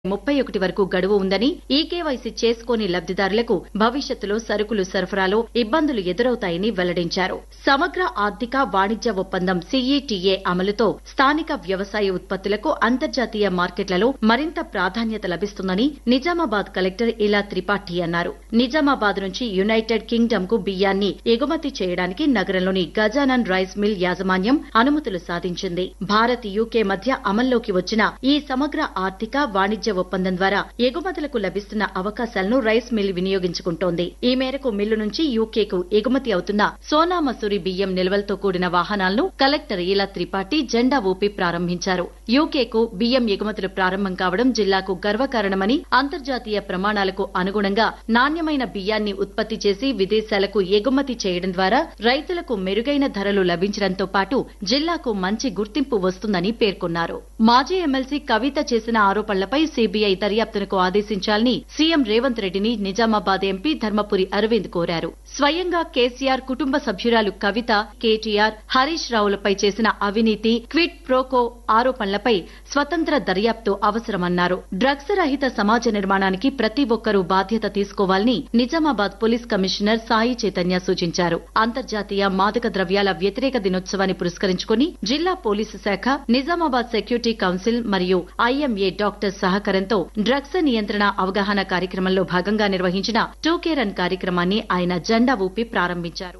ముప్పై ఒకటి వరకు గడువు ఉందని ఈ కేవైసీ చేసుకోని లబ్దిదారులకు భవిష్యత్తులో సరుకులు సరఫరాలో ఇబ్బందులు ఎదురవుతాయని వెల్లడించారు సమగ్ర ఆర్థిక వాణిజ్య ఒప్పందం సీఈటీఏ అమలుతో స్థానిక వ్యవసాయ ఉత్పత్తులకు అంతర్జాతీయ మార్కెట్లలో మరింత ప్రాధాన్యత లభిస్తుందని నిజామాబాద్ కలెక్టర్ ఇలా త్రిపాఠి అన్నారు నిజామాబాద్ నుంచి యునైటెడ్ కింగ్డమ్ కు బియ్యాన్ని ఎగుమతి చేయడానికి నగరంలోని గజానన్ రైస్ మిల్ యాజమాన్యం అనుమతులు సాధించింది భారత్ యూకే మధ్య అమల్లోకి వచ్చిన ఈ సమగ్ర ఆర్థిక వాణిజ్య ఒప్పందం ద్వారా ఎగుమతులకు లభిస్తున్న అవకాశాలను రైస్ మిల్ వినియోగించుకుంటోంది ఈ మేరకు మిల్లు నుంచి యూకేకు ఎగుమతి అవుతున్న సోనా మసూరి బియ్యం నిల్వలతో కూడిన వాహనాలను కలెక్టర్ ఇలా త్రిపాఠి జెండా ఊపి ప్రారంభించారు యూకేకు బియ్యం ఎగుమతులు ప్రారంభం కావడం జిల్లాకు గర్వకారణమని అంతర్జాతీయ ప్రమాణాలకు అనుగుణంగా నాణ్యమైన బియ్యాన్ని ఉత్పత్తి చేసి విదేశాలకు ఎగుమతి చేయడం ద్వారా రైతులకు మెరుగైన ధరలు లభించడంతో పాటు జిల్లాకు మంచి గుర్తింపు వస్తుందని పేర్కొన్నారు మాజీ ఎమ్మెల్సీ కవిత చేసిన ఆరోపణలపై సీబీఐ దర్యాప్తునకు ఆదేశించాలని సీఎం రేవంత్ రెడ్డిని నిజామాబాద్ ఎంపీ ధర్మపురి అరవింద్ కోరారు స్వయంగా కేసీఆర్ కుటుంబ సభ్యురాలు కవిత కేటీఆర్ హరీష్ రావులపై చేసిన అవినీతి క్విట్ ప్రోకో ఆరోపణలపై స్వతంత్ర దర్యాప్తు అవసరమన్నారు డ్రగ్స్ రహిత సమాజ నిర్మాణానికి ప్రతి ఒక్కరూ బాధ్యత తీసుకోవాలని నిజామాబాద్ పోలీస్ కమిషనర్ సాయి చైతన్య సూచించారు అంతర్జాతీయ మాదక ద్రవ్యాల వ్యతిరేక దినోత్సవాన్ని పురస్కరించుకుని జిల్లా పోలీసు శాఖ నిజామాబాద్ సెక్యూరిటీ కౌన్సిల్ మరియు ఐఎంఏ డాక్టర్ సహకారంతో డ్రగ్స్ నియంత్రణ అవగాహన కార్యక్రమంలో భాగంగా నిర్వహించిన టూకే రన్ కార్యక్రమాన్ని ఆయన జెండా ఊపి ప్రారంభించారు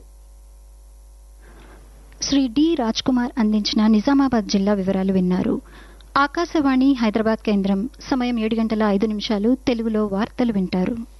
శ్రీ డి రాజ్ కుమార్ అందించిన నిజామాబాద్ జిల్లా వివరాలు విన్నారు ఆకాశవాణి హైదరాబాద్ కేంద్రం సమయం ఏడు గంటల ఐదు నిమిషాలు తెలుగులో వార్తలు వింటారు